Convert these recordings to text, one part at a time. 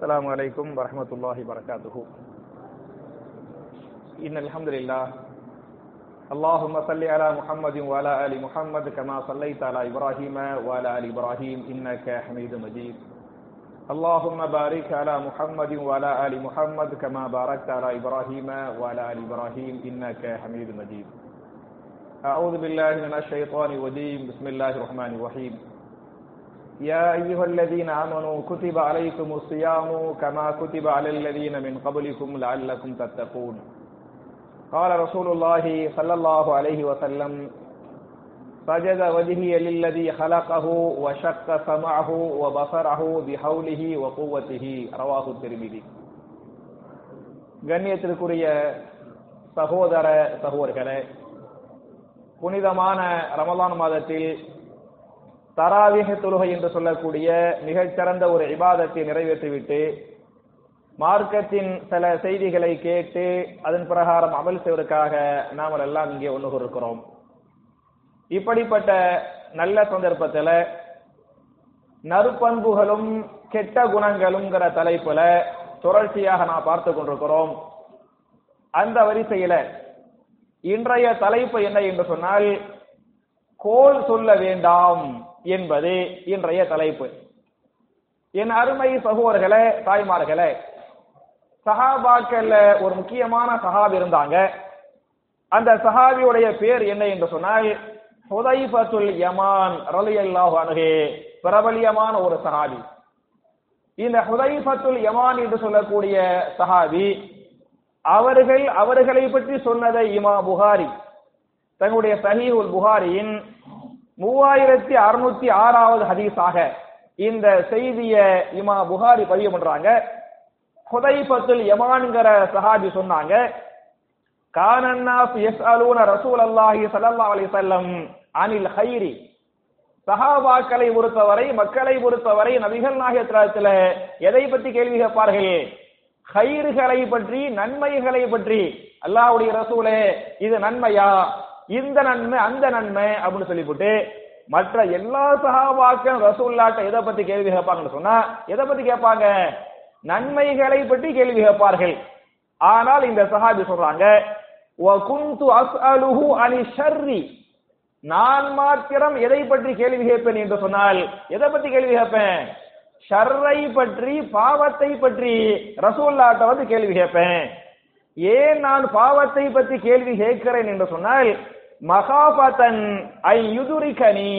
السلام عليكم ورحمة الله وبركاته إن الحمد لله اللهم صل على محمد وعلى آل محمد كما صليت على إبراهيم وعلى آل إبراهيم إنك حميد مجيد اللهم بارك على محمد وعلى آل محمد كما باركت على إبراهيم وعلى آل إبراهيم إنك حميد مجيد أعوذ بالله من الشيطان الرجيم بسم الله الرحمن الرحيم يا أيها الذين آمنوا كتب عليكم الصيام كما كتب على الذين من قبلكم لعلكم تتقون قال رسول الله صلى الله عليه وسلم سجد وجهي للذي خلقه وشق سمعه وبصره بحوله وقوته رواه الترمذي கண்ணியத்திற்குரிய சகோதர சகோதரர்களே புனிதமான ரமலான் மாதத்தில் தராவிக தொழுகை என்று சொல்லக்கூடிய மிகச்சிறந்த ஒரு இபாதத்தை நிறைவேற்றிவிட்டு மார்க்கத்தின் சில செய்திகளை கேட்டு அதன் பிரகாரம் அமல் செய்வதற்காக நாம் எல்லாம் இங்கே ஒன்று இருக்கிறோம் இப்படிப்பட்ட நல்ல சந்தர்ப்பத்தில் நறுப்பண்புகளும் கெட்ட குணங்களுங்கிற தலைப்புல தொடர்ச்சியாக நாம் பார்த்து கொண்டிருக்கிறோம் அந்த வரிசையில இன்றைய தலைப்பு என்ன என்று சொன்னால் கோல் சொல்ல வேண்டாம் என்பது இன்றைய தலைப்பு என் அருமை சகோதரர்களே தாய்மார்களே சஹாபாக்கள்ல ஒரு முக்கியமான சஹாபி இருந்தாங்க அந்த சஹாபியுடைய பேர் என்ன என்று சொன்னால் ஹுதைஃபத்துல் யமான் ரலியல்லாஹு அன்ஹு பிரபலியமான ஒரு சஹாபி இந்த ஹுதைஃபத்துல் யமான் என்று சொல்லக்கூடிய சஹாபி அவர்கள் அவர்களை பற்றி சொன்னதை இமா புகாரி தங்களுடைய சஹீஹுல் புகாரியின் மூவாயிரத்தி அறுநூத்தி ஆறாவது ஹதீஸாக இந்த செய்திய இமா புகாரி பதிவு பண்றாங்க ஹுதைஃபத்துல் யமான்ங்கிற சஹாபி சொன்னாங்க கானன்னாஸ் யஸ்அலூன ரசூல் அல்லாஹி ஸல்லல்லாஹு அலைஹி வஸல்லம் அனில் ஹைரி சஹாபாக்களை பொறுத்தவரை மக்களை பொறுத்தவரை நபிகள் நாயகத்துல எதை பற்றி கேள்வி கேட்பார்கள் ஹைறுகளை பற்றி நன்மைகளை பற்றி அல்லாஹ்வுடைய ரசூலே இது நன்மையா இந்த நன்மை அந்த நன்மை அப்படின்னு சொல்லிவிட்டு மற்ற எல்லா சகாபாக்கள் ரசூல்லாட்ட எதை பத்தி கேள்வி கேட்பாங்கன்னு சொன்னா எதை பத்தி கேட்பாங்க நன்மைகளை பற்றி கேள்வி கேட்பார்கள் ஆனால் இந்த சஹாபி சொல்றாங்க குந்து அஸ்அலுஹு அனி ஷர்ரி நான் மாத்திரம் எதை பற்றி கேள்வி கேட்பேன் என்று சொன்னால் எதை பத்தி கேள்வி கேட்பேன் ஷர்ரை பற்றி பாவத்தை பற்றி ரசூல்லாட்ட வந்து கேள்வி கேட்பேன் ஏன் நான் பாவத்தை பற்றி கேள்வி கேட்கிறேன் என்று சொன்னால் மகாபத்தன் ஐ யுதுரிகனி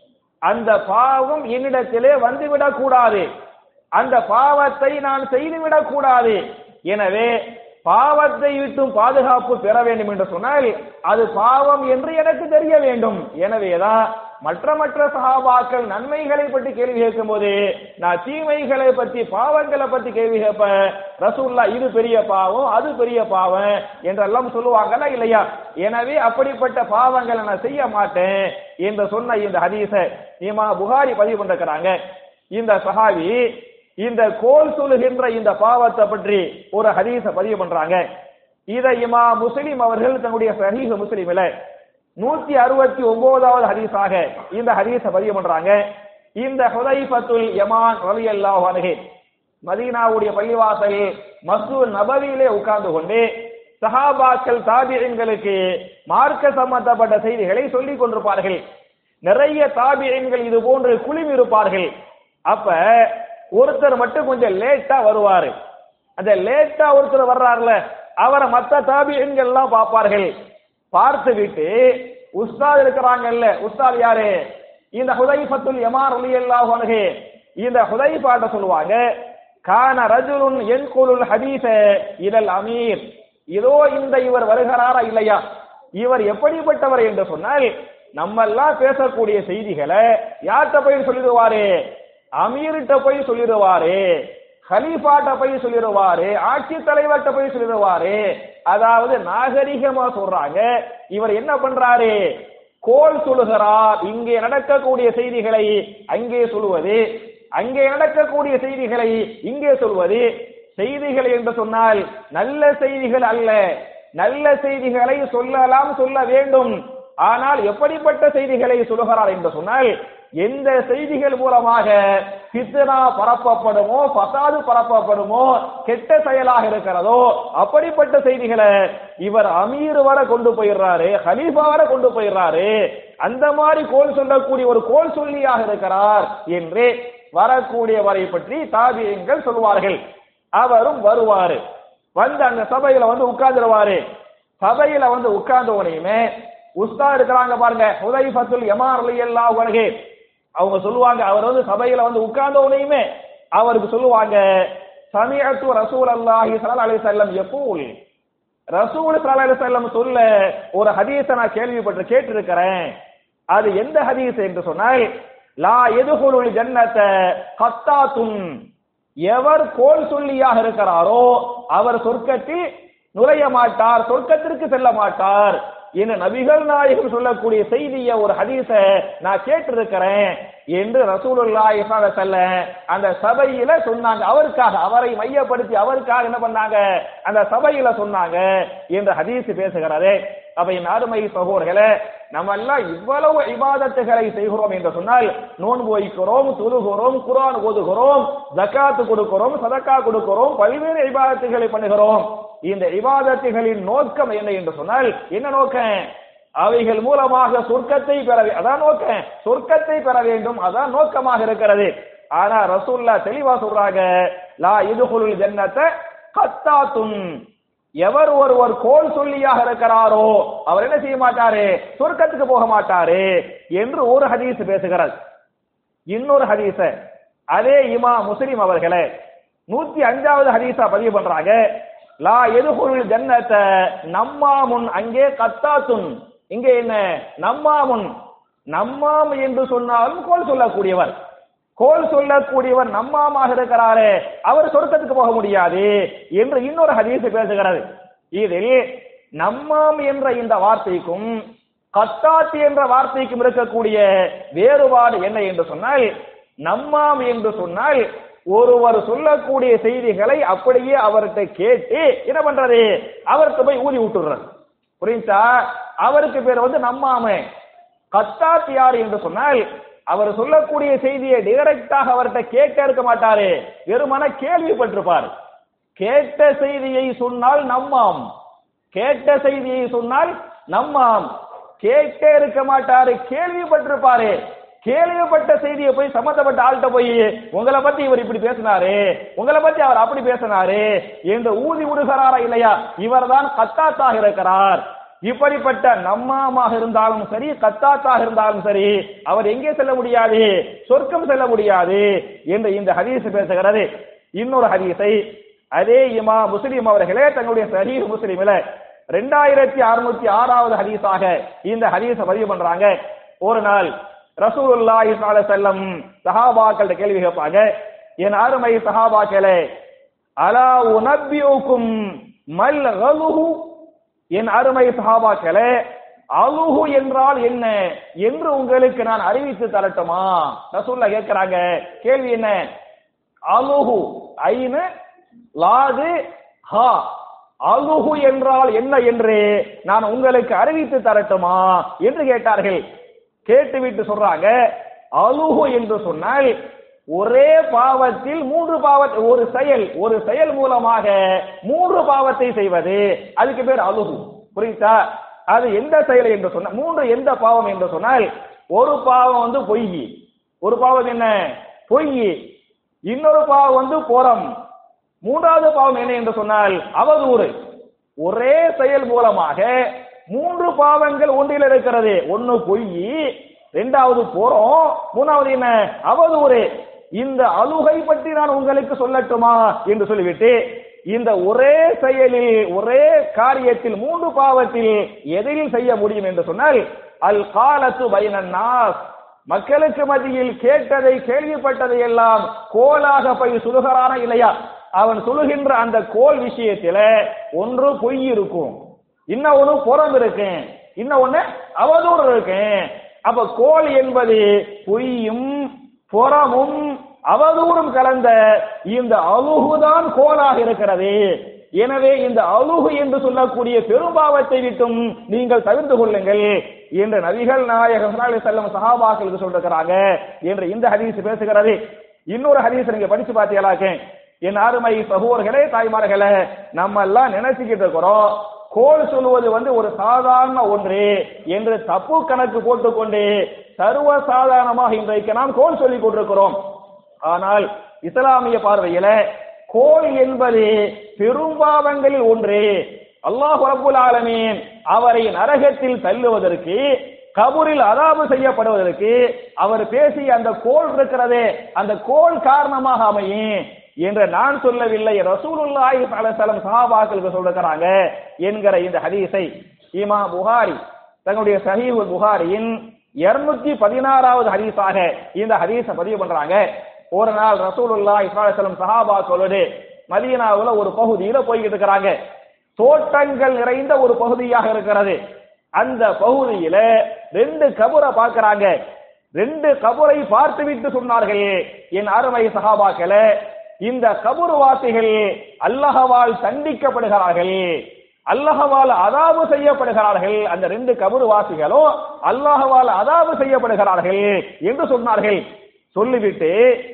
அந்த பாவம் என்னிடத்திலே வந்துவிடக் கூடாது அந்த பாவத்தை நான் செய்துவிடக் கூடாது எனவே பாவத்தை விட்டும் பாதுகாப்பு பெற வேண்டும் என்று சொன்னால் அது பாவம் என்று எனக்கு தெரிய வேண்டும் எனவேதான் மற்ற மற்ற சகாபாக்கள் நன்மைகளை பற்றி கேள்வி கேட்கும் போது நான் தீமைகளை பற்றி பாவங்களை பற்றி கேள்வி கேட்பேன் ரசூல்லா இது பெரிய பாவம் அது பெரிய பாவம் என்றெல்லாம் சொல்லுவாங்கல்ல இல்லையா எனவே அப்படிப்பட்ட பாவங்களை நான் செய்ய மாட்டேன் என்று சொன்ன இந்த ஹதீஸ இமா புகாரி பதிவு பண்ணிருக்கிறாங்க இந்த சஹாபி இந்த கோல் சொல்லுகின்ற இந்த பாவத்தை பற்றி ஒரு ஹதீஸ பதிவு பண்றாங்க இதை இமா முஸ்லிம் அவர்கள் தன்னுடைய சஹீஹ் முஸ்லிமில் நூத்தி அறுபத்தி ஒன்பதாவது ஹதீஸாக இந்த ஹதீஸ பதிவு பண்றாங்க இந்த ஹுதைஃபத்துல் யமான் ரலியல்லாஹு அன்ஹு மதீனாவுடைய பள்ளிவாசல் மஸ்ஜூத் நபவியிலே உட்கார்ந்து கொண்டு சஹாபாக்கள் தாபியங்களுக்கு மார்க்க சம்பந்தப்பட்ட செய்திகளை சொல்லிக் கொண்டிருப்பார்கள் நிறைய தாபியங்கள் இது போன்று குழுமி இருப்பார்கள் அப்ப ஒருத்தர் மட்டும் கொஞ்சம் லேட்டா வருவாரு அந்த லேட்டா ஒருத்தர் வர்றாருல அவரை மத்த தாபியங்கள் எல்லாம் பார்ப்பார்கள் பார்த்து விட்டு உஸ்தாத் இருக்கிறாங்கல்ல உஸ்தாத் யாரு இந்த ஹுதைஃபத்துல் யமான் ரலியல்லாஹு அன்ஹு இந்த ஹுதைஃபாட்ட சொல்லுவாங்க கான ரஜுலுன் என்குலுல் ஹதீஸ இதல் அமீர் இதோ இந்த இவர் வருகிறாரா இல்லையா இவர் எப்படிப்பட்டவர் என்று சொன்னால் நம்ம எல்லாம் பேசக்கூடிய செய்திகளை யார்கிட்ட போய் சொல்லிடுவாரு அமீர்கிட்ட போய் சொல்லிடுவாரு ஹலீஃபாட்ட போய் சொல்லிடுவாரு ஆட்சி தலைவர்கிட்ட போய் சொல்லிடுவாரு அதாவது நாகரிகமா சொல்றாங்க இவர் என்ன பண்றாரு கோல் சொல்லுகிறார் இங்கே நடக்கக்கூடிய செய்திகளை அங்கே சொல்லுவது அங்கே நடக்கக்கூடிய செய்திகளை இங்கே சொல்வது செய்திகள் என்று சொன்னால் நல்ல செய்திகள் அல்ல நல்ல செய்திகளை சொல்லலாம் சொல்ல வேண்டும் ஆனால் எப்படிப்பட்ட செய்திகளை சொல்லுகிறார் என்று சொன்னால் எந்த செய்திகள் மூலமாக பித்னா பரப்பப்படுமோ பசாது பரப்பப்படுமோ கெட்ட செயலாக இருக்கிறதோ அப்படிப்பட்ட செய்திகளை இவர் அமீர் வர கொண்டு போயிடுறாரு ஹலீஃபா வர கொண்டு போயிடுறாரு அந்த மாதிரி கோல் சொல்லக்கூடிய ஒரு கோல் சொல்லியாக இருக்கிறார் என்று வரக்கூடியவரை பற்றி தாபியங்கள் சொல்வார்கள் அவரும் வருவாரு வந்து அந்த சபையில வந்து உட்கார்ந்துருவாரு சபையில வந்து உட்கார்ந்த உடனேயுமே உஸ்தா இருக்கிறாங்க பாருங்க ஹுதைஃபத்துல் யமார் ரலியல்லாஹு அன்ஹு அவங்க சொல்லுவாங்க அவர் வந்து சபையில வந்து உட்கார்ந்த உடனேயுமே அவருக்கு சொல்லுவாங்க சமிஅத்து ரசூல் அல்லாஹி ஸல்லல்லாஹு அலைஹி வஸல்லம் யகூல் ரசூல் ஸல்லல்லாஹு அலைஹி வஸல்லம் சொல்ல ஒரு ஹதீஸை நான் கேள்விப்பட்டு கேட்டிருக்கிறேன் அது எந்த ஹதீஸ் என்று சொன்னால் லா எதுகுலுல் ஜன்னத கத்தாத்துன் எவர் கோல் சொல்லியாக இருக்கிறாரோ அவர் சொர்க்கத்தில் நுழைய மாட்டார் சொர்க்கத்திற்கு செல்ல மாட்டார் என்று நபிகள் நாயகம் சொல்லக்கூடிய செய்திய ஒரு ஹதீஸ நான் கேட்டிருக்கிறேன் என்று ரசூலுல்லாஹி ஸல்லல்லாஹு அலைஹி வஸல்லம் அந்த சபையில சொன்னாங்க அவருக்காக அவரை மையப்படுத்தி அவருக்காக என்ன பண்ணாங்க அந்த சபையில சொன்னாங்க என்று ஹதீஸ் பேசுகிறது அப்ப என் அருமை சகோதரர்களே நம்ம எல்லாம் இவ்வளவு இபாதத்துகளை செய்கிறோம் என்று சொன்னால் நோன்பு வைக்கிறோம் தொழுகிறோம் குரான் ஓதுகிறோம் ஜக்காத்து கொடுக்கிறோம் சதக்கா கொடுக்கிறோம் பல்வேறு இபாதத்துகளை பண்ணுகிறோம் இந்த இபாதத்துகளின் நோக்கம் என்ன என்று சொன்னால் என்ன நோக்கம் அவைகள் மூலமாக சொர்க்கத்தை பெற வே- அதான் நோக்கம் சொர்க்கத்தை பெற வேண்டும் அதான் நோக்கமாக இருக்கிறது ஆனா ரசூல்லா தெளிவா சொல்றாங்க லா இதுகுல் ஜன்னத்தை கத்தாத்துன் எவர் ஒருவர் கோல் சொல்லியாக இருக்கிறாரோ அவர் என்ன செய்ய மாட்டாரு சொர்க்கத்துக்கு போக மாட்டாரு என்று ஒரு ஹதீஸ் பேசுகிறார் இன்னொரு ஹதீஸ அதே இமா முஸ்லிம் அவர்களே நூத்தி அஞ்சாவது ஹதீஸா பதிவு பண்றாங்க லா எதுகுல் ஜன்னத நம்மாமுன் அங்கே கத்தாத்துன் இங்கே என்ன நம்மாமுன் நம்மாம் என்று சொன்னாலும் கோல் சொல்லக்கூடியவர் கோல் சொல்லக்கூடியவர் நம்மாமாக இருக்கிறாரே அவர் சொர்க்கத்துக்கு போக முடியாது என்று இன்னொரு ஹதீஸ் பேசுகிறது இதில் நம்மாம் என்ற இந்த வார்த்தைக்கும் கத்தாத்தி என்ற வார்த்தைக்கும் இருக்கக்கூடிய வேறுபாடு என்ன என்று சொன்னால் நம்மாம் என்று சொன்னால் ஒருவர் சொல்லக்கூடிய செய்திகளை அப்படியே அவர்கிட்ட கேட்டு என்ன பண்றது அவர்கிட்ட போய் ஊதி விட்டுடுறது புரியுதா அவருக்கு பேர் வந்து நம்மாம கத்தாத் யார் என்று சொன்னால் அவர் சொல்லக்கூடிய செய்தியை டைரக்டாக அவர்கிட்ட கேட்க இருக்க மாட்டாரு வெறுமன கேள்விப்பட்டிருப்பார் கேட்ட செய்தியை சொன்னால் நம்மாம் கேட்ட செய்தியை சொன்னால் நம்மாம் கேட்க இருக்க மாட்டாரு கேள்விப்பட்டிருப்பாரு கேள்விப்பட்ட செய்தியை போய் சம்பந்தப்பட்ட ஆள்கிட்ட போய் உங்களை பத்தி இவர் இப்படி பேசினாரு உங்களை பத்தி அவர் அப்படி பேசினாரு என்று ஊதி விடுகிறாரா இல்லையா இவர்தான் கத்தாத்தாக இருக்கிறார் இப்படிப்பட்ட நம்மாமாக இருந்தாலும் சரி கத்தாத்தாக இருந்தாலும் சரி அவர் எங்கே செல்ல முடியாது சொர்க்கம் செல்ல முடியாது என்று இந்த ஹதீஸ் பேசுகிறது இன்னொரு ஹதீஸை அதே இமா முஸ்லிம் அவர்களே தங்களுடைய சஹீஹ் முஸ்லிமில ரெண்டாயிரத்தி அறுநூத்தி ஆறாவது ஹதீஸாக இந்த ஹதீஸை பதிவு பண்றாங்க ஒரு நாள் ரசூலுல்லாஹி ஸல்லல்லாஹு அலைஹி வஸல்லம் சஹாபாக்கள்ட்ட கேள்வி கேட்பாங்க என் அருமை சஹாபாக்களே அலா உனப்பியுக்கும் மல் கலுஹு என் அருமை சஹாபாக்களே அலுஹு என்றால் என்ன என்று உங்களுக்கு நான் அறிவித்து தரட்டுமா ரசூல்லா கேட்கிறாங்க கேள்வி என்ன அலுஹு ஐனு லாது ஹா அலுஹு என்றால் என்ன என்று நான் உங்களுக்கு அறிவித்து தரட்டுமா என்று கேட்டார்கள் கேட்டுவிட்டு சொல்றாங்க அலுஹு என்று சொன்னால் ஒரே பாவத்தில் மூன்று பாவ ஒரு செயல் ஒரு செயல் மூலமாக மூன்று பாவத்தை செய்வது அதுக்கு பேர் அலுஹு புரியுதா அது எந்த செயல் என்று சொன்ன மூன்று எந்த பாவம் என்று சொன்னால் ஒரு பாவம் வந்து பொய் ஒரு பாவம் என்ன பொய் இன்னொரு பாவம் வந்து புறம் மூன்றாவது பாவம் என்ன என்று சொன்னால் அவதூறு ஒரே செயல் மூலமாக மூன்று பாவங்கள் ஒன்றில் இருக்கிறது ஒன்னு பொய் இரண்டாவது புறம் மூணாவது என்ன அவதூறு இந்த அழுகை பற்றி நான் உங்களுக்கு சொல்லட்டுமா என்று சொல்லிவிட்டு இந்த ஒரே செயலில் ஒரே காரியத்தில் மூன்று பாவத்தில் எதிரில் செய்ய முடியும் என்று சொன்னால் அல் காலத்து பைனன்னாஸ் மக்களுக்கு மத்தியில் கேட்டதை கேள்விப்பட்டதை எல்லாம் கோலாக போய் சுழுகிறானா இல்லையா அவன் சுழுகின்ற அந்த கோல் விஷயத்தில ஒன்று பொய் இருக்கும் இன்னும் ஒன்று புறம் இருக்கு இன்னும் ஒண்ணு அவதூறு இருக்கு அப்ப கோல் என்பது பொய்யும் புறமும் அவதூறும் கலந்த இந்த அழுகுதான் கோலாக இருக்கிறது எனவே இந்த அழுகு என்று சொல்லக்கூடிய பெரும்பாவத்தை விட்டும் நீங்கள் தவிர்த்து கொள்ளுங்கள் என்று நபிகள் நாயகம் செல்லும் சஹாபாக்களுக்கு சொல்லிருக்கிறாங்க என்று இந்த ஹதீஸ் பேசுகிறது இன்னொரு ஹதீஸ் நீங்க படிச்சு பார்த்தீங்களாக்க என் அருமை சகோதரர்களே தாய்மார்களே நம்ம எல்லாம் நினைச்சுக்கிட்டு இருக்கிறோம் கோல் சொல்லுவது வந்து ஒரு சாதாரண ஒன்று என்று தப்பு கணக்கு போட்டுக்கொண்டு சர்வ சாதாரணமாக இன்றைக்கு நாம் கோல் சொல்லிக் கொண்டிருக்கிறோம் ஆனால் இஸ்லாமிய பார்வையில கோல் என்பது பெரும்பாவங்களில் ஒன்று அல்லாஹ் ரப்புல் ஆலமீன் அவரை நரகத்தில் தள்ளுவதற்கு கபூரில் அதாபு செய்யப்படுவதற்கு அவர் பேசிய அந்த கோல் இருக்கிறதே அந்த கோல் காரணமாக அமையும் என்று நான் சொல்லவில்லை ரசூலுல்லாஹி அலைஹிஸ்ஸலாம் சஹாபாக்களுக்கு சொல்லுகிறாங்க என்கிற இந்த ஹதீஸை இமா புகாரி தங்களுடைய சஹீஹுல் புகாரியின் இருநூத்தி பதினாறாவது ஹதீஸாக இந்த ஹதீஸை பதிவு பண்றாங்க ஒரு நாள் ரசூலுல்லாஹி அலைஹிஸ்ஸலாம் சஹாபாக்களோடு மதீனாவுல ஒரு பகுதியில போய்கிட்டு இருக்கிறாங்க தோட்டங்கள் நிறைந்த ஒரு பகுதியாக இருக்கிறது அந்த பகுதியில ரெண்டு கபரை பார்க்கறாங்க ரெண்டு கபரை பார்த்து விட்டு சொன்னார்கள் என் அருமை சகாபாக்களே இந்த கபுர் வாசிகள் அல்லஹவால் தண்டிக்கப்படுகிறார்கள் அல்லஹவால் அதாபு செய்யப்படுகிறார்கள் அந்த ரெண்டு கபுர் வாசிகளும் அல்லாஹவால் அதாபு செய்யப்படுகிறார்கள் என்று சொன்னார்கள் சொல்லிவிட்டு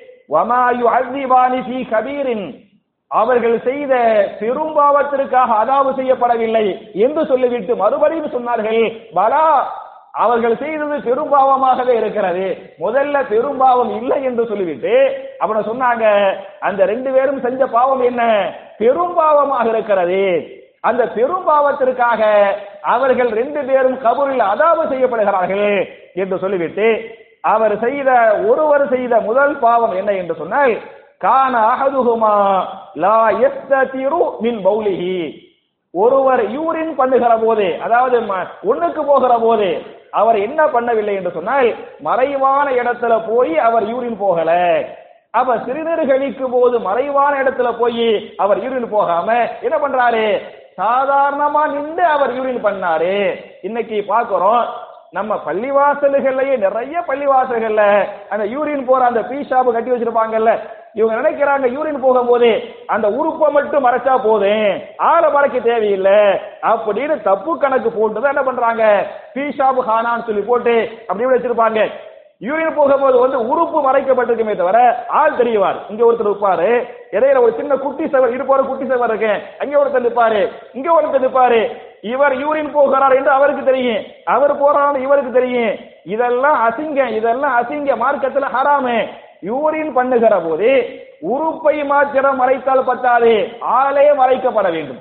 வமாயு அஸ்திபானி ஃபீ கபீரின் அவர்கள் செய்த பெரும்பாவத்திற்காக அதாவு செய்யப்படவில்லை என்று சொல்லிவிட்டு மறுபடியும் சொன்னார்கள் பலா அவர்கள் செய்தது பெரும்பாவமாகவே இருக்கிறது முதல்ல பெரும்பாவம் இல்லை என்று சொல்லிவிட்டு அப்புறம் சொன்னாங்க அந்த ரெண்டு பேரும் செஞ்ச பாவம் என்ன பெரும்பாவமாக இருக்கிறது அந்த பெரும்பாவத்திற்காக அவர்கள் ரெண்டு பேரும் கபூரில் அதாவு செய்யப்படுகிறார்கள் என்று சொல்லிவிட்டு அவர் செய்த ஒருவர் செய்த முதல் பாவம் என்ன என்று சொன்னால் கான அஹதுஹுமா லா யஸ்ததிரு மின் பௌலிஹி ஒருவர் யூரின் பண்ணுகிற போது அதாவது ம- ஒண்ணுக்கு போகிற போது அவர் என்ன பண்ணவில்லை என்று சொன்னால் மறைவான இடத்துல போய் அவர் யூரின் போகல அப்ப சிறுநீர் கழிக்கும் போது மறைவான இடத்துல போய் அவர் யூரின் போகாம என்ன பண்றாரு சாதாரணமா நின்று அவர் யூரின் பண்ணாரு இன்னைக்கு பாக்குறோம் நம்ம பள்ளிவாசல்கள்லயே நிறைய பள்ளிவாசல்கள்ல அந்த யூரின் போற அந்த பீஷாப்பு கட்டி வச்சிருப்பாங்கல்ல இவங்க நினைக்கிறாங்க யூரின் போகும்போது அந்த உறுப்பை மட்டும் மறைச்சா போதும் ஆளை மறைக்க தேவையில்லை அப்படின்னு தப்பு கணக்கு போட்டு தான் என்ன பண்றாங்க பீஷாப்பு ஹானான்னு சொல்லி போட்டு அப்படி வச்சிருப்பாங்க யூரின் போகும்போது வந்து உறுப்பு மறைக்கப்பட்டிருக்குமே தவிர ஆள் தெரியவார் இங்க ஒருத்தர் இருப்பாரு இடையில ஒரு சின்ன குட்டி சவர் இருப்பாரு குட்டி சவர் இருக்கு அங்க ஒருத்தர் நிப்பாரு இங்க ஒருத்தர் நிப்பாரு இவர் யூரின் போகிறார் என்று அவருக்கு தெரியும் அவர் போறாரு இவருக்கு தெரியும் இதெல்லாம் அசிங்கம் இதெல்லாம் அசிங்க மார்க்கத்துல ஹராமு யூரின் பண்ணுகிற போது உறுப்பை மாத்திரம் மறைத்தால் பத்தாது ஆளே மறைக்கப்பட வேண்டும்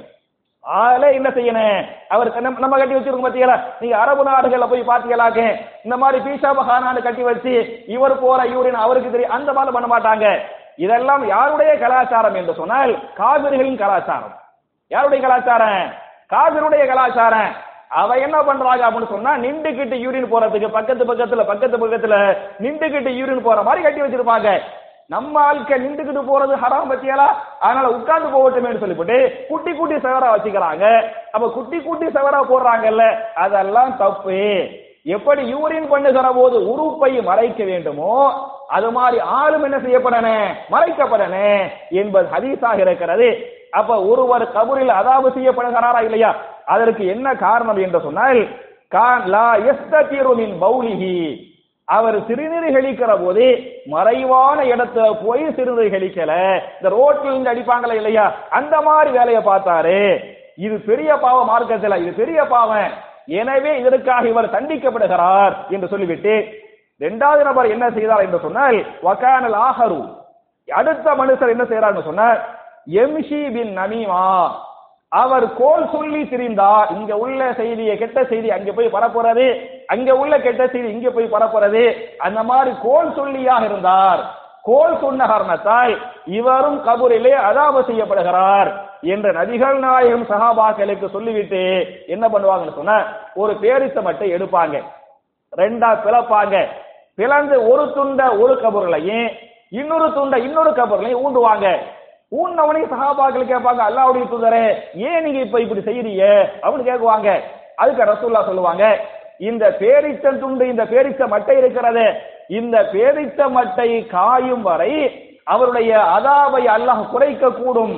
ஆளே என்ன செய்யணும் அவர் நம்ம நம்ம கட்டி வச்சிருக்கோம் பாத்தீங்களா நீங்க அரபு நாடுகள்ல போய் பாத்தீங்களாக்க இந்த மாதிரி பீஷா பஹானான்னு கட்டி வச்சு இவர் போற யூரின் அவருக்கு தெரியும் அந்த மாதிரி பண்ண மாட்டாங்க இதெல்லாம் யாருடைய கலாச்சாரம் என்று சொன்னால் காவிரிகளின் கலாச்சாரம் யாருடைய கலாச்சாரம் காவிருடைய கலாச்சாரம் அவ என்ன பண்றாங்க அப்படின்னு சொன்னா நின்றுகிட்டு யூரின் போறதுக்கு பக்கத்து பக்கத்துல பக்கத்து பக்கத்துல நின்றுகிட்டு யூரின் போற மாதிரி கட்டி வச்சிருப்பாங்க நம்ம ஆட்கள் நின்றுகிட்டு போறது ஹராம் பத்தியாலா அதனால உட்கார்ந்து போகட்டுமேனு சொல்லிவிட்டு குட்டி குட்டி செவரா வச்சுக்கிறாங்க அப்ப குட்டி குட்டி செவரா போடுறாங்கல்ல அதெல்லாம் தப்பு எப்படி யூரின் பண்ணுகிற போது உறுப்பை மறைக்க வேண்டுமோ அது மாதிரி ஆளும் என்ன செய்யப்படணும் மறைக்கப்படணும் என்பது ஹதீஸாக இருக்கிறது அப்ப ஒருவர் கபூரில் அதாவது செய்யப்படுகிறாரா இல்லையா அதற்கு என்ன காரணம் என்று சொன்னால் கான் லா யஸ்ததிரு மின் பௌலிஹி அவர் சிறுநீர் கழிக்கிற போது மறைவான இடத்துல போய் சிறுநீர் கழிக்கல இந்த ரோட்ல இருந்து அடிப்பாங்களா இல்லையா அந்த மாதிரி வேலையை பார்த்தாரு இது பெரிய பாவம் மார்க்கத்தில் இது பெரிய பாவம் எனவே இதற்காக இவர் தண்டிக்கப்படுகிறார் என்று சொல்லிவிட்டு இரண்டாவது நபர் என்ன செய்தார் என்று சொன்னால் வகானல் ஆஹரு அடுத்த மனுஷர் என்ன செய்யறாருன்னு சொன்னார் எம்ஷி பின் நமீமா அவர் கோல் சொல்லி திரிந்தார் இங்க உள்ள செய்தியை கெட்ட செய்தி அங்க போய் பரப்புறது அங்க உள்ள கெட்ட செய்தி இங்க போய் பரப்புறது அந்த மாதிரி கோல் சொல்லியாக இருந்தார் கோல் சொன்ன காரணத்தால் இவரும் கபூரிலே அதாப செய்யப்படுகிறார் என்ற நபிகள் நாயகம் சஹாபாக்களுக்கு சொல்லிவிட்டு என்ன பண்ணுவாங்கன்னு சொன்னா ஒரு பேரித்த மட்டை எடுப்பாங்க ரெண்டா பிளப்பாங்க பிளந்து ஒரு துண்ட ஒரு கபூர்லையும் இன்னொரு துண்ட இன்னொரு கபூர்லையும் ஊண்டுவாங்க ஊன்னவனையும் சஹாபாக்கள் கேட்பாங்க அல்லாவுடைய தூதரே ஏன் நீங்க இப்ப இப்படி செய்யறீங்க அப்படின்னு கேட்குவாங்க அதுக்கு ரசூல்லா சொல்லுவாங்க இந்த பேரித்த துண்டு இந்த பேரித்த மட்டை இருக்கிறது இந்த பேரித்த மட்டை காயும் வரை அவருடைய அதாவை அல்லாஹ் குறைக்க கூடும்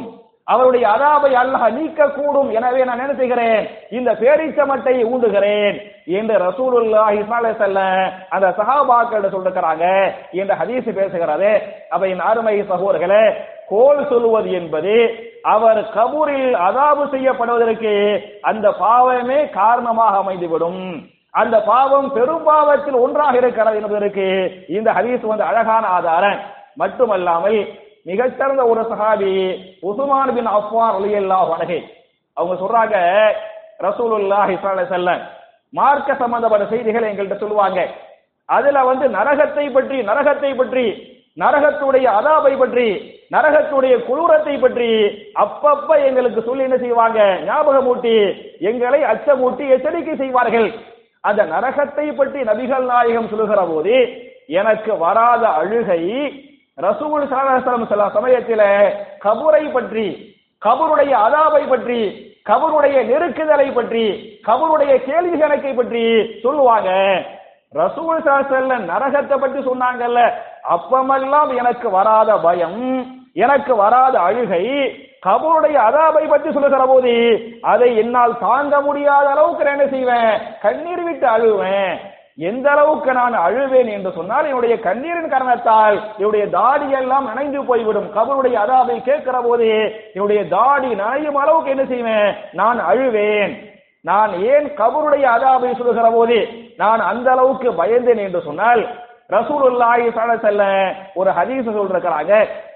அவருடைய அதாபை அல்லாஹ் நீக்க கூடும் எனவே நான் என்ன செய்கிறேன் இந்த பேரீச்சமட்டை ஊண்டுகிறேன் என்று ரசூலுல்லாஹி ஸல்லல்லாஹு அலைஹி வஸல்லம் அந்த சஹாபாக்கள் சொல்லிருக்கிறாங்க என்ற ஹதீஸ் பேசுகிறது அப்ப என் அருமை சகோதரர்களே கோல் சொல்லுவது என்பது அவர் கபூரில் அதாபு செய்யப்படுவதற்கு அந்த பாவமே காரணமாக அமைந்துவிடும் அந்த பாவம் பெரும் பாவத்தில் ஒன்றாக இருக்கிறது என்பதற்கு இந்த ஹதீஸ் வந்து அழகான ஆதாரம் மட்டுமல்லாமல் மிகச்சிறந்த ஒரு சஹாபி உஸ்மான் பின் அஃப்வான் ரலியல்லாஹு அன்ஹு அவங்க சொல்றாங்க ரசூலுல்லாஹி ஸல்லல்லாஹு அலைஹி வஸல்லம் மார்க்க சம்பந்தப்பட்ட செய்திகளை எங்கள்கிட்ட சொல்லுவாங்க அதுல வந்து நரகத்தை பற்றி நரகத்தை பற்றி நரகத்துடைய அதாபை பற்றி நரகத்துடைய குளூரத்தை பற்றி அப்பப்ப எங்களுக்கு சொல்லி என்ன செய்வாங்க ஞாபகமூட்டி எங்களை அச்சமூட்டி எச்சரிக்கை செய்வார்கள் அந்த நரகத்தை பற்றி நபிகள் நாயகம் சொல்லுகிற போது எனக்கு வராத அழுகை ரசூல் சலாஹம் சில சமயத்தில கபூரை பற்றி கபருடைய அதாபை பற்றி கபருடைய நெருக்குதலை பற்றி கபருடைய கேள்வி கணக்கை பற்றி சொல்லுவாங்க ரசூல் சாசல்ல நரகத்தை பற்றி சொன்னாங்கல்ல அப்பமெல்லாம் எனக்கு வராத பயம் எனக்கு வராத அழுகை கபருடைய அதாபை பற்றி சொல்லுகிற போது அதை என்னால் தாங்க முடியாத அளவுக்கு நான் என்ன செய்வேன் கண்ணீர் விட்டு அழுவேன் எந்த அளவுக்கு நான் அழுவேன் என்று சொன்னால் என்னுடைய கண்ணீரின் காரணத்தால் என்னுடைய தாடி எல்லாம் நனைந்து போய்விடும் கபருடைய அதாபை கேட்கிற போது என்னுடைய தாடி நனையும் அளவுக்கு என்ன செய்வேன் நான் அழுவேன் நான் ஏன் கபருடைய அதாபை சொல்லுகிற போது நான் அந்த அளவுக்கு பயந்தேன் என்று சொன்னால் ரசூலுல்லாஹி செல்ல ஒரு ஹதீஸ் சொல்றாங்க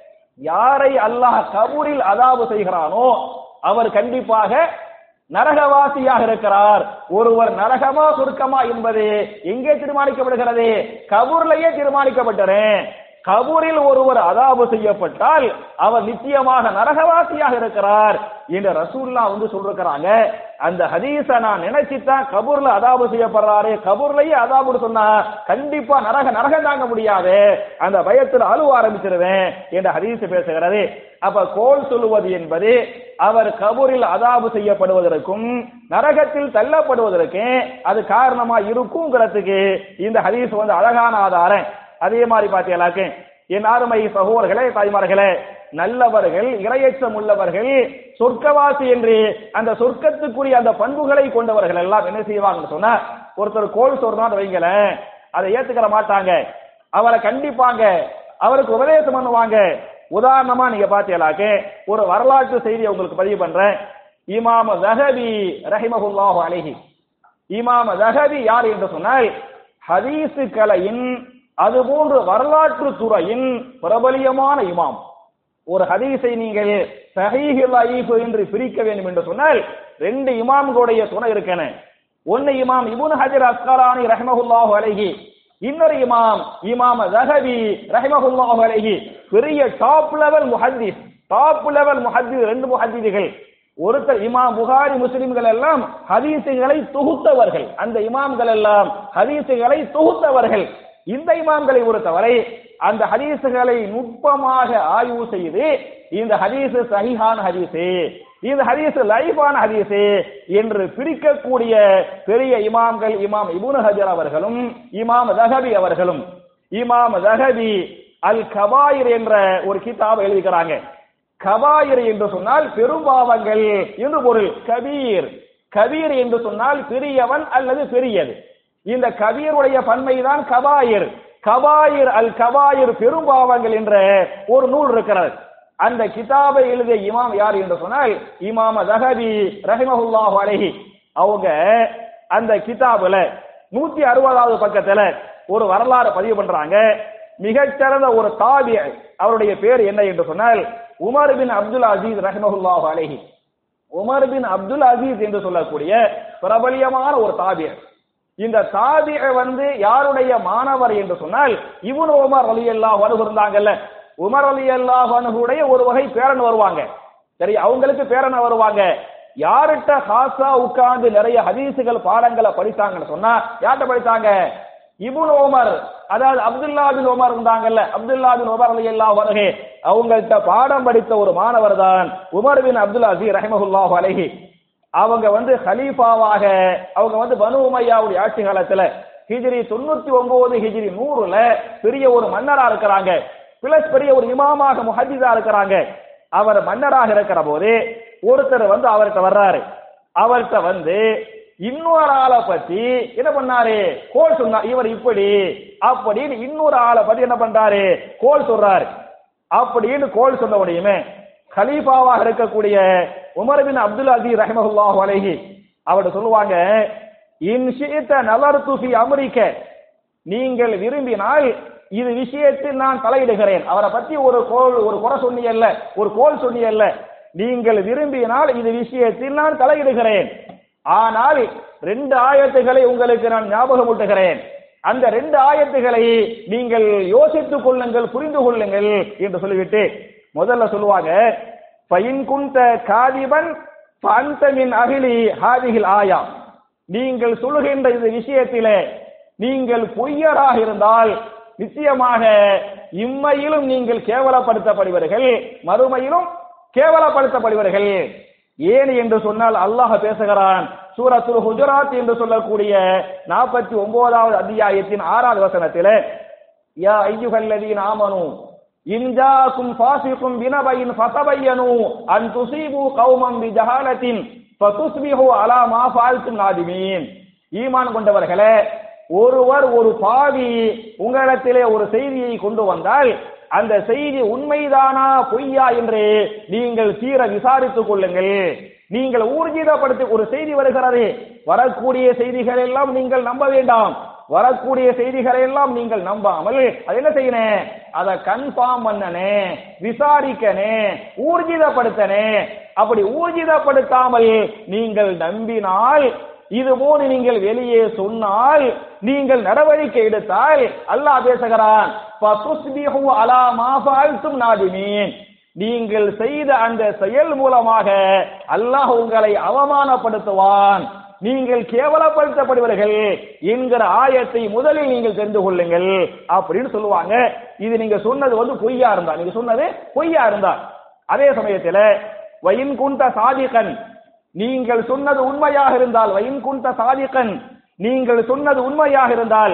யாரை அல்லாஹ் கபூரில் அதாபு செய்கிறானோ அவர் கண்டிப்பாக நரகவாசியாக இருக்கிறார் ஒருவர் நரகமா சுருக்கமா என்பது எங்கே தீர்மானிக்கப்படுகிறது கபூர்லயே தீர்மானிக்கப்பட்டறேன் கபூரில் ஒருவர் அதாபு செய்யப்பட்டால் அவர் நிச்சயமாக நரகவாசியாக இருக்கிறார் என்று ரசூல்லா வந்து சொல்றாங்க அந்த ஹதீஸ நான் நினைச்சுதான் கபூர்ல அதாபு செய்யப்படுறாரு கபூர்லயே அதாபு சொன்னா கண்டிப்பா நரக நரகம் தாங்க முடியாது அந்த பயத்தில் அழுவ ஆரம்பிச்சிருவேன் என்று ஹதீஸ் பேசுகிறது அப்ப கோல் சொல்லுவது என்பது அவர் கபூரில் அதாபு செய்யப்படுவதற்கும் நரகத்தில் தள்ளப்படுவதற்கு அது காரணமா இருக்குங்கிறதுக்கு இந்த ஹதீஸ் வந்து அழகான ஆதாரம் அதே மாதிரி பார்த்தீங்களாக்கு என் அருமை சகோதரர்களே தாய்மார்களே நல்லவர்கள் இரையச்சம் உள்ளவர்கள் சொர்க்கவாசி என்று அந்த சொர்க்கத்துக்குரிய அந்த பண்புகளை கொண்டவர்கள் எல்லாம் என்ன செய்வாங்கன்னு சொன்னா ஒருத்தர் கோல் சொல்றான்னு வைங்களேன் அதை ஏத்துக்கிற மாட்டாங்க அவரை கண்டிப்பாங்க அவருக்கு உபதேசம் பண்ணுவாங்க உதாரணமா நீங்க பாத்தீங்களாக்கு ஒரு வரலாற்று செய்தி உங்களுக்கு பதிவு பண்றேன் இமாம ஜஹபி ரஹிமஹுல்லாஹு அலைஹி இமாம ஜஹபி யார் என்று சொன்னால் ஹதீசு கலையின் அதுபோன்று வரலாற்று துறையின் பிரபலியமான இமாம் ஒரு ஹதீஸை நீங்கள் சஹீஹில் ஐஃபு என்று பிரிக்க வேண்டும் என்று சொன்னால் ரெண்டு இமாம்களுடைய துணை இருக்கன ஒன்னு இமாம் இபுன் ஹஜர் அஸ்கலானி ரஹ்மஹுல்லாஹு அலைஹி இன்னொரு இமாம் இமாம் ஜஹபி ரஹ்மஹுல்லாஹு அலைஹி பெரிய டாப் லெவல் முஹத்திஸ் டாப் லெவல் முஹத்திஸ் ரெண்டு முஹத்திதுகள் ஒருத்தர் இமாம் புகாரி முஸ்லிம்கள் எல்லாம் ஹதீசுகளை தொகுத்தவர்கள் அந்த இமாம்கள் எல்லாம் ஹதீசுகளை தொகுத்தவர்கள் இந்த இமாம்களை பொறுத்தவரை அந்த ஹதீசுகளை நுட்பமாக ஆய்வு செய்து இந்த ஹதீஸ் சஹிஹான ஹதீஸு இந்த ஹதீஸ் லைஃபான ஹதீஸு என்று பிரிக்கக்கூடிய பெரிய இமாம்கள் இமாம் இபுனு ஹஜர் அவர்களும் இமாம் தஹபி அவர்களும் இமாம் தஹபி அல் கபாயிர் என்ற ஒரு கிதாப் எழுதிக்கிறாங்க கபாயிர் என்று சொன்னால் பெரும்பாவங்கள் என்று பொருள் கபீர் கபீர் என்று சொன்னால் பெரியவன் அல்லது பெரியது இந்த கபீருடைய பன்மைதான் கபாயிர் கபாயிர் அல் கபாயிர் பெரும்பாவங்கள் என்ற ஒரு நூல் இருக்கிறது அந்த கிதாபை எழுதிய இமாம் யார் என்று சொன்னால் இமாம தஹபி ரஹிமஹுல்லாஹு அலைஹி அவங்க அந்த கிதாபுல நூத்தி அறுபதாவது பக்கத்துல ஒரு வரலாறு பதிவு பண்றாங்க மிகச்சிறந்த ஒரு தாபி அவருடைய பேர் என்ன என்று சொன்னால் உமர் பின் அப்துல் அசீஸ் ரஹிமஹுல்லாஹு அலைஹி உமர் பின் அப்துல் அசீஸ் என்று சொல்லக்கூடிய பிரபலியமான ஒரு தாபியர் இந்த தாபிய வந்து யாருடைய மாணவர் என்று சொன்னால் இவனு உமர் அலி அல்லா வருகிறாங்கல்ல உமர் அலி அல்லாஹனுடைய ஒரு வகை பேரன் வருவாங்க சரி அவங்களுக்கு பேரன் வருவாங்க யார்கிட்ட ஹாசா உட்கார்ந்து நிறைய ஹதீசுகள் பாடங்களை படித்தாங்கன்னு சொன்னா யார்கிட்ட படித்தாங்க இபுன் ஓமர் அதாவது அப்துல்லா பின் உமர் இருந்தாங்கல்ல அப்துல்லா பின் உமர் அலி அல்லா வருகே அவங்கள்ட்ட பாடம் படித்த ஒரு மாணவர் தான் உமர் பின் அப்துல் அசீர் ரஹிமஹுல்லாஹு அலைஹி அவங்க வந்து ஹலீஃபாவாக அவங்க வந்து பனு உமையாவுடைய ஆட்சி காலத்துல ஹிஜ்ரி தொண்ணூத்தி ஒன்பது ஹிஜ்ரி நூறுல பெரிய ஒரு மன்னரா இருக்கிறாங்க பிளஸ் பெரிய ஒரு இமாமாக முஹத்திதா இருக்கிறாங்க அவர் மன்னராக இருக்கிற போது ஒருத்தர் வந்து அவர்கிட்ட வர்றாரு அவர்கிட்ட வந்து இன்னொரு ஆளை பத்தி என்ன பண்ணாரு கோல் சொன்னார் இவர் இப்படி அப்படின்னு இன்னொரு ஆளை பத்தி என்ன பண்றாரு கோல் சொல்றாரு அப்படின்னு கோல் சொன்ன உடையுமே கலீஃபாவாக இருக்கக்கூடிய உமர் பின் அப்துல் அசீஸ் ரஹமஹுல்லாஹு அலைஹி அவர்கிட்ட சொல்லுவாங்க இன் ஷிஇத நலர்து ஃபி அமெரிக்க நீங்கள் விரும்பினால் இது விஷயத்தில் நான் தலையிடுகிறேன் அவரை பத்தி ஒரு கோல் ஒரு குறை சொன்னியல்ல ஒரு கோல் சொன்னியல்ல நீங்கள் விரும்பினால் இது விஷயத்தில் நான் தலையிடுகிறேன் ஆனால் ரெண்டு ஆயத்துகளை உங்களுக்கு நான் ஞாபகமூட்டுகிறேன் அந்த ரெண்டு ஆயத்துகளை நீங்கள் யோசித்துக் கொள்ளுங்கள் புரிந்து கொள்ளுங்கள் என்று சொல்லிவிட்டு முதல்ல சொல்லுவாங்க பயின் குந்த காதிபன் பந்தமின் அகிலி ஹாதிகில் ஆயா நீங்கள் சொல்லுகின்ற இந்த விஷயத்திலே நீங்கள் பொய்யராக இருந்தால் நிச்சயமாக இம்மையிலும் நீங்கள் கேவலப்படுத்தப்படுவீர்கள் மறுமையிலும் கேவலப்படுத்தப்படுவீர்கள் ஏன் என்று சொன்னால் அல்லாஹ் பேசுகிறான் சூரத்துல் ஹுஜராத் என்று சொல்லக்கூடிய நாற்பத்தி ஒன்பதாவது அத்தியாயத்தின் ஆறாவது வசனத்திலே யா ஐயுகல்லதீன் ஆமனு இன்ஜாக்கும் ஃபாசிக்கும் பினபையின் ஃபதபையனு அன் துசீபு கௌமம் பி ஜஹாலத்தின் ஃபதுஸ்பிஹு அலா மா ஃபால்தும் நாதிமீன் ஈமான் கொண்டவர்களே ஒருவர் ஒரு பாவி உங்களிடத்திலே ஒரு செய்தியை கொண்டு வந்தால் அந்த செய்தி உண்மைதானா பொய்யா என்று நீங்கள் தீர விசாரித்துக் கொள்ளுங்கள் நீங்கள் ஊர்ஜிதப்படுத்தி ஒரு செய்தி வருகிறது வரக்கூடிய செய்திகள் எல்லாம் நீங்கள் நம்ப வேண்டாம் வரக்கூடிய செய்திகளை எல்லாம் நீங்கள் நம்பாமல் அது என்ன செய்யணும் அதை கன்ஃபார்ம் பண்ணனே விசாரிக்கனே ஊர்ஜிதப்படுத்தனே அப்படி ஊர்ஜிதப்படுத்தாமல் நீங்கள் நம்பினால் இது போன்று நீங்கள் வெளியே சொன்னால் நீங்கள் நடவடிக்கை எடுத்தால் அல்லாஹ் பேசுகிறான் ஃபதுஸ்பிஹு அலா மா ஃபஅல்தும் நாதிமீன் நீங்கள் செய்த அந்த செயல் மூலமாக அல்லாஹ் உங்களை அவமானப்படுத்துவான் நீங்கள் கேவலப்படுத்தப்படுவீர்கள் என்கிற ஆயத்தை முதலில் நீங்கள் தெரிந்து கொள்ளுங்கள் அப்படின்னு சொல்லுவாங்க இது நீங்க சொன்னது வந்து பொய்யா இருந்தா நீங்க சொன்னது பொய்யா இருந்தா அதே சமயத்துல வயின் குந்த சாதிகன் நீங்கள் சொன்னது உண்மையாக இருந்தால் வயின் குந்த சாதிகன் நீங்கள் சொன்னது உண்மையாக இருந்தால்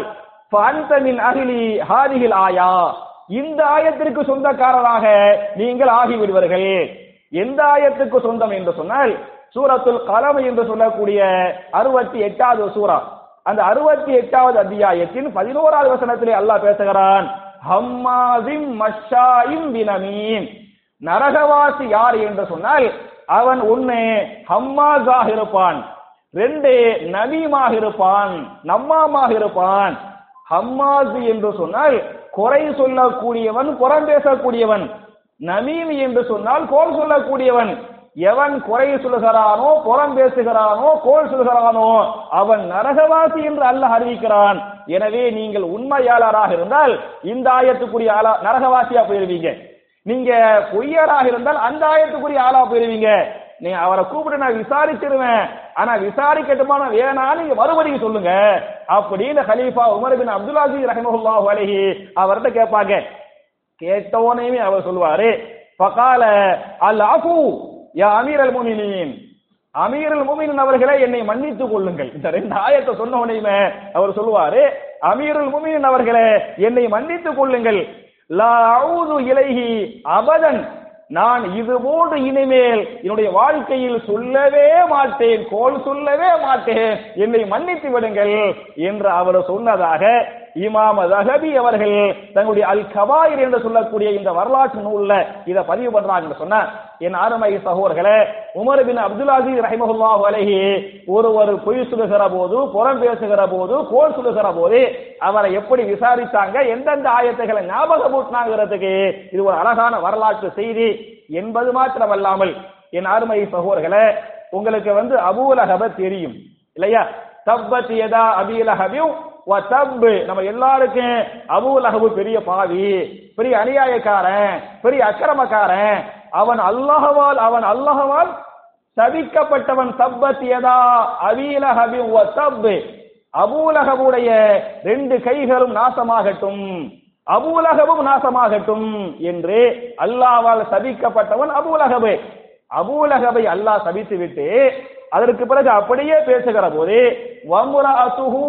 மின் அகிலி ஹாதிகில் ஆயா இந்த ஆயத்திற்கு சொந்தக்காரராக நீங்கள் ஆகிவிடுவீர்கள் எந்த ஆயத்துக்கு சொந்தம் என்று சொன்னால் சூரத்துல் கலம் என்று சொல்லக்கூடிய அறுபத்தி எட்டாவது சூரா அந்த அறுபத்தி எட்டாவது அத்தியாயத்தின் பதினோராவது வசனத்திலே அல்லாஹ் பேசுகிறான் ஹம்மாசிம் மஷாயிம் பினமீம் நரகவாசி யார் என்று சொன்னால் அவன் ஒன்னு ஹம்மாஸாக இருப்பான் ரெண்டு நவீமாக இருப்பான் நம்மாமாக இருப்பான் ஹம்மாஸ் என்று சொன்னால் குறை சொல்லக்கூடியவன் புறம் பேசக்கூடியவன் நமீம் என்று சொன்னால் கோல் சொல்லக்கூடியவன் எவன் குறை சொல்லுகிறானோ புறம் பேசுகிறானோ கோல் சொல்லுகிறானோ அவன் நரகவாசி என்று அல்லாஹ் அறிவிக்கிறான் எனவே நீங்கள் உண்மையாளராக இருந்தால் இந்த ஆயத்துக்குரிய ஆளா நரகவாசியா போயிருவீங்க நீங்க பொய்யராக இருந்தால் அந்த ஆயத்துக்குரிய ஆளா போயிருவீங்க நீங்க அவரை கூப்பிட்டு நான் விசாரிச்சிருவேன் ஆனா விசாரிக்கட்டுமா வேணா நீங்க மறுபடியும் சொல்லுங்க அப்படின்னு ஹலீஃபா உமர் பின் அப்துல் அசீஸ் ரஹமுல்லாஹு அலைஹி அவர்கிட்ட கேட்பாங்க கேட்டவனையுமே அவர் சொல்லுவாரு பகால அல் அஃபு யா அமீர் அல் முமினின் அமீர் அல் முமினின் அவர்களே என்னை மன்னித்துக் கொள்ளுங்கள் இந்த ரெண்டு ஆயத்தை சொன்ன உடனேயுமே அவர் சொல்லுவாரு அமீர் அல் முமினின் அவர்களே என்னை மன்னித்துக் கொள்ளுங்கள் லா அவுது இலைஹி அபதன் நான் இது போன்று இனிமேல் என்னுடைய வாழ்க்கையில் சொல்லவே மாட்டேன் கோல் சொல்லவே மாட்டேன் என்னை மன்னித்து விடுங்கள் என்று அவர் சொன்னதாக இமாம தகபி அவர்கள் தங்களுடைய அல் கபாயிர் என்று சொல்லக்கூடிய இந்த வரலாற்று நூல்ல இதை பதிவு பண்றாங்க சொன்ன என் அருமை சகோதரர்களே உமர் பின் அப்துல் அசீஸ் ரஹிமஹுல்லாஹு அலைஹி ஒருவர் பொய் சொல்லுகிற போது புறம் பேசுகிற போது கோல் சொல்லுகிற போது அவரை எப்படி விசாரித்தாங்க எந்தெந்த ஆயத்தைகளை ஞாபகமூட்டினாங்கிறதுக்கு இது ஒரு அழகான வரலாற்று செய்தி என்பது மாத்திரமல்லாமல் என் அருமை சகோதரர்களே உங்களுக்கு வந்து அபூலஹப தெரியும் இல்லையா தப்பத் எதா அபீலஹபியும் தப்பு நம்ம எல்லாருக்கும் அபூலஹபு பெரிய பாவி பெரிய அநியாயக்காரன் பெரிய அக்கிரமக்காரன் அவன் அல்லாஹவால் அவன் அல்லாஹவால் சபிக்கப்பட்டவன் சப்பத் எதா அபீலஹபி தப்பு அபூலகபுடைய ரெண்டு கைகளும் நாசமாகட்டும் அபூலகபும் நாசமாகட்டும் என்று அல்லாவால் சபிக்கப்பட்டவன் அபூலகபு அபூலகபை அல்லாஹ் சபித்து விட்டு அதற்கு பிறகு அப்படியே பேசுகிற போது வமுரஅத்துஹு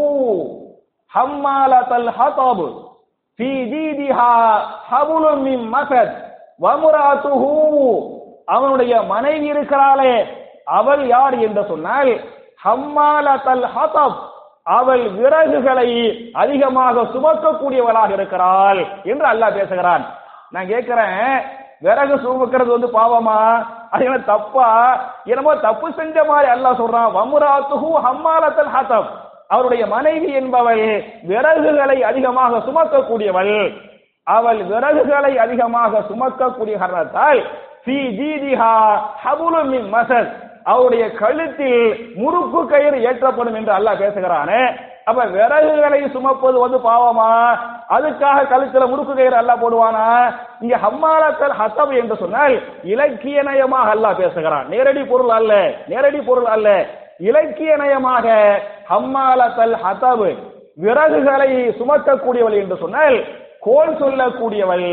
ஹம்மாலத்தல் ஹதப் ஃபீ ஜீதிஹா ஹபுலும் மின் மஸத் வமுரஅத்துஹு அவனுடைய மனைவி இருக்கிறாளே அவள் யார் என்று சொன்னால் ஹம்மாலத்தல் ஹதப் அவள் விறகுகளை அதிகமாக சுமக்கக்கூடியவளாக இருக்கிறாள் என்று அல்லாஹ் பேசுகிறான் நான் கேட்கிறேன் விறகு சுமக்கிறது வந்து பாவமா அது என்ன தப்பா என்னமோ தப்பு செஞ்ச மாதிரி அல்லாஹ் சொல்றான் வமுராத்துஹு ஹம்மாலத்தல் ஹதப் அவருடைய மனைவி என்பவள் விறகுகளை அதிகமாக சுமக்கக்கூடியவள் அவள் விறகுகளை அதிகமாக சுமக்கக்கூடிய காரணத்தால் ஃபீ ஜீதிஹா ஹபுலுன் மின் மசத் அவருடைய கழுத்தில் முறுக்கு கயிறு ஏற்றப்படும் என்று அல்லாஹ் பேசுகிறானே அப்ப விறகுகளை சுமப்பது வந்து பாவமா அதுக்காக கழுத்துல முறுக்கு கயிறு அல்லாஹ் போடுவானா இங்க ஹம்மாலத்தல் ஹசப் என்று சொன்னால் இலக்கிய நயமாக அல்லாஹ் பேசுகிறான் நேரடி பொருள் அல்ல நேரடி பொருள் அல்ல இலக்கிய நயமாக ஹம்மாலத்தல் ஹசப் விறகுகளை சுமக்கக்கூடியவள் என்று சொன்னால் கோல் சொல்லக்கூடியவள்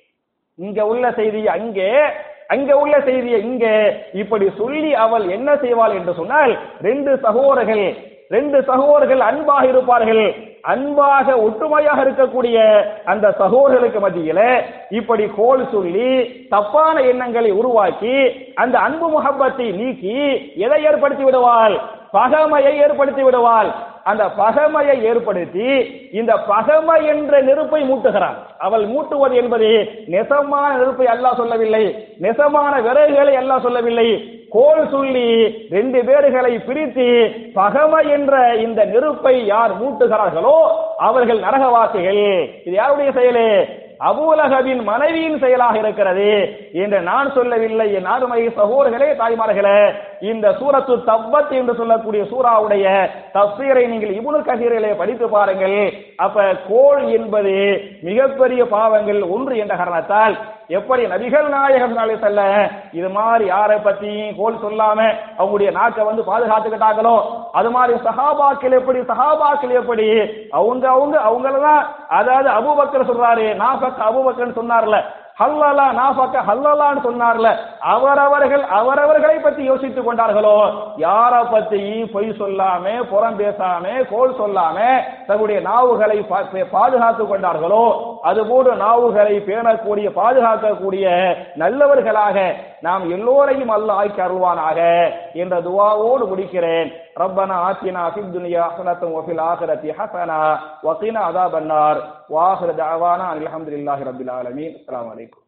இங்க உள்ள செய்தி அங்கே அங்க உள்ள செய்தியை இங்க இப்படி சொல்லி அவள் என்ன செய்வாள் என்று சொன்னால் ரெண்டு சகோதரர்கள் ரெண்டு சகோதரர்கள் அன்பாக இருப்பார்கள் அன்பாக ஒற்றுமையாக இருக்கக்கூடிய அந்த சகோதரர்களுக்கு மத்தியில இப்படி கோல் சொல்லி தப்பான எண்ணங்களை உருவாக்கி அந்த அன்பு முகப்பத்தை நீக்கி எதை ஏற்படுத்தி விடுவாள் பகமையை ஏற்படுத்தி விடுவாள் அந்த பகமையை ஏற்படுத்தி இந்த பகமை என்ற நெருப்பை மூட்டுகிறான் அவள் மூட்டுவது என்பது நெசமான நெருப்பை அல்லாஹ் சொல்லவில்லை நெசமான விறகுகளை அல்லாஹ் சொல்லவில்லை கோல் சொல்லி ரெண்டு பேர்களை பிரித்து பகமை என்ற இந்த நெருப்பை யார் மூட்டுகிறார்களோ அவர்கள் நரகவாசிகள் இது யாருடைய செயலே அபூலகவின் மனைவியின் செயலாக இருக்கிறது என்று நான் சொல்லவில்லை என் ஆறுமை சகோதரர்களே தாய்மார்களே இந்த சூரத்து தவ்வத் என்று சொல்லக்கூடிய சூறாவுடைய தப்சீரை நீங்கள் இபுனு கசீரிலே படித்து பாருங்கள் அப்ப கோள் என்பது மிகப்பெரிய பாவங்கள் ஒன்று என்ற காரணத்தால் எப்படி நபிகள் நாயகம் செல்ல இது மாதிரி யாரை பத்தியும் கோல் சொல்லாம அவங்களுடைய நாக்கை வந்து பாதுகாத்துக்கிட்டாங்களோ அது மாதிரி சஹாபாக்கள் எப்படி சஹாபாக்கள் எப்படி அவங்க அவங்க அவங்களதான் அதாவது அபூபக்கர் சொல்றாரு நான் பக்க அபூபக்கர் சொன்னார்ல ஹல்லலா நாஃபக்க ஹல்லலான்னு சொன்னார்ல அவரவர்கள் அவரவர்களை பத்தி யோசித்துக் கொண்டார்களோ யார பத்தியும் பொய் சொல்லாம புறம் பேசாம கோல் சொல்லாம தன்னுடைய நாவுகளை பாதுகாத்துக் கொண்டார்களோ அதுபோன்று நாவுகளை பேணக்கூடிய பாதுகாக்கக்கூடிய நல்லவர்களாக நாம் எல்லோரையும் அல்ல ஆக்கி அருள்வானாக என்ற துவாவோடு முடிக்கிறேன் ربنا آتنا في الدنيا حسنة وفي الآخرة حسنة وقنا عذاب النار وآخر دعوانا أن الحمد لله رب العالمين السلام عليكم